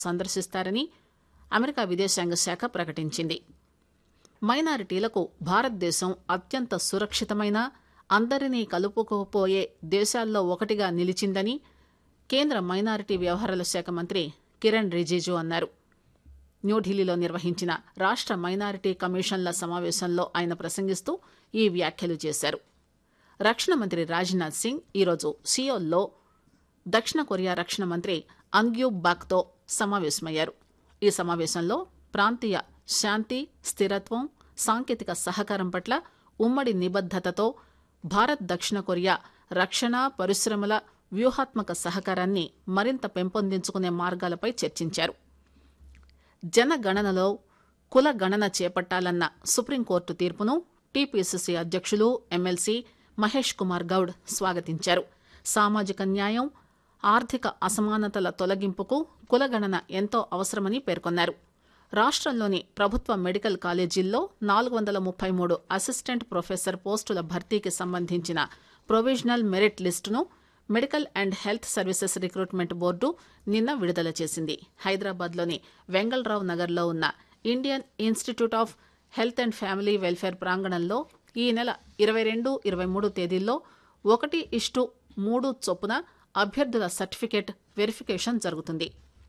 సందర్శిస్తారని America విదేశాంగ శాఖ ప్రకటించింది మైనారిటీలకు భారతదేశం అత్యంత సురక్షితమైన అందరినీ కలుపుకుపోయే దేశాల్లో ఒకటిగా నిలిచిందని కేంద్ర మైనారిటీ వ్యవహారాల శాఖ మంత్రి కిరణ్ రిజిజు అన్నారు న్యూఢిల్లీలో నిర్వహించిన రాష్ట మైనారిటీ కమిషన్ల సమావేశంలో ఆయన ప్రసంగిస్తూ ఈ వ్యాఖ్యలు చేశారు రక్షణ మంత్రి రాజ్నాథ్ సింగ్ ఈరోజు సియోల్లో దక్షిణ కొరియా రక్షణ మంత్రి అన్గ్యూబ్ బాక్తో సమావేశమయ్యారు ఈ సమావేశంలో ప్రాంతీయ శాంతి స్థిరత్వం సాంకేతిక సహకారం పట్ల ఉమ్మడి నిబద్దతతో భారత్ దక్షిణ కొరియా రక్షణ పరిశ్రమల వ్యూహాత్మక సహకారాన్ని మరింత పెంపొందించుకునే మార్గాలపై చర్చించారు జనగణనలో కుల గణన చేపట్టాలన్న సుప్రీంకోర్టు తీర్పును టీపీసీసీ అధ్యక్షులు ఎమ్మెల్సీ మహేష్ కుమార్ గౌడ్ స్వాగతించారు సామాజిక న్యాయం ఆర్థిక అసమానతల తొలగింపుకు కులగణన ఎంతో అవసరమని పేర్కొన్నారు రాష్టంలోని ప్రభుత్వ మెడికల్ కాలేజీల్లో నాలుగు వందల ముప్పై మూడు అసిస్టెంట్ ప్రొఫెసర్ పోస్టుల భర్తీకి సంబంధించిన ప్రొవిజనల్ మెరిట్ లిస్టును medical and health services recruitment board నిన్న విడుదల చేసింది హైదరాబాద్లోని వెంగళరావు నగర్లో ఉన్న Indian institute of health and family welfare ప్రాంగణంలో ఈ నెల ఇరవై రెండు ఇరవై మూడు తేదీల్లో ఒకటి ఇష్టు మూడు చొప్పున అభ్యర్థుల సర్టిఫికేట్ వెరిఫికేషన్ జరుగుతుంది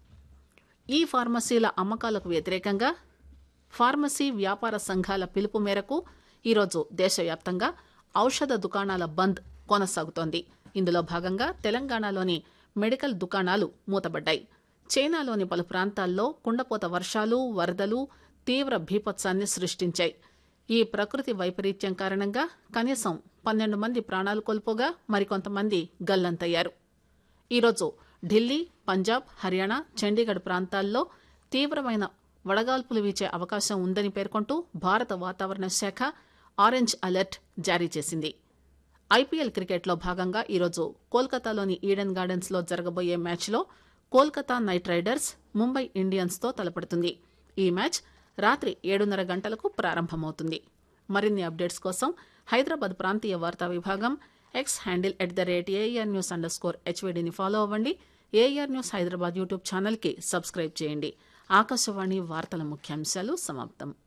ఈ ఫార్మసీల అమ్మకాలకు వ్యతిరేకంగా ఫార్మసీ వ్యాపార సంఘాల పిలుపు మేరకు ఈరోజు దేశవ్యాప్తంగా ఔషధ దుకాణాల బంద్ కొనసాగుతోంది ఇందులో భాగంగా తెలంగాణలోని మెడికల్ దుకాణాలు మూతబడ్డాయి చైనాలోని పలు ప్రాంతాల్లో కుండపోత వర్షాలు వరదలు తీవ్ర భీపత్సాన్ని సృష్టించాయి ఈ ప్రకృతి వైపరీత్యం కారణంగా కనీసం పన్నెండు మంది ప్రాణాలు కోల్పోగా మరికొంతమంది గల్లంతయ్యారు ఈరోజు ఢిల్లీ పంజాబ్ హర్యానా చండీగఢ్ ప్రాంతాల్లో తీవ్రమైన వడగాల్పులు వీచే అవకాశం ఉందని పేర్కొంటూ భారత వాతావరణ శాఖ ఆరెంజ్ అలర్ట్ జారీ చేసింది ఐపీఎల్ క్రికెట్లో భాగంగా ఈరోజు కోల్కతాలోని ఈడెన్ గార్డెన్స్ లో జరగబోయే మ్యాచ్లో Kolkata knight riders Mumbai Indians తో తలపడుతుంది ఈ మ్యాచ్ రాత్రి ఏడున్నర గంటలకు ప్రారంభమవుతుంది మరిన్ని అప్డేట్స్ కోసం హైదరాబాద్ ప్రాంతీయ వార్తా విభాగం X handle at the rate AR news underscore హెచ్వీడీని ఫాలో అవ్వండి ఏఆర్ న్యూస్ హైదరాబాద్ యూట్యూబ్ ఛానల్కి సబ్స్క్రైబ్ చేయండి ఆకాశవాణి వార్తల ముఖ్యాంశాలు సమాప్తం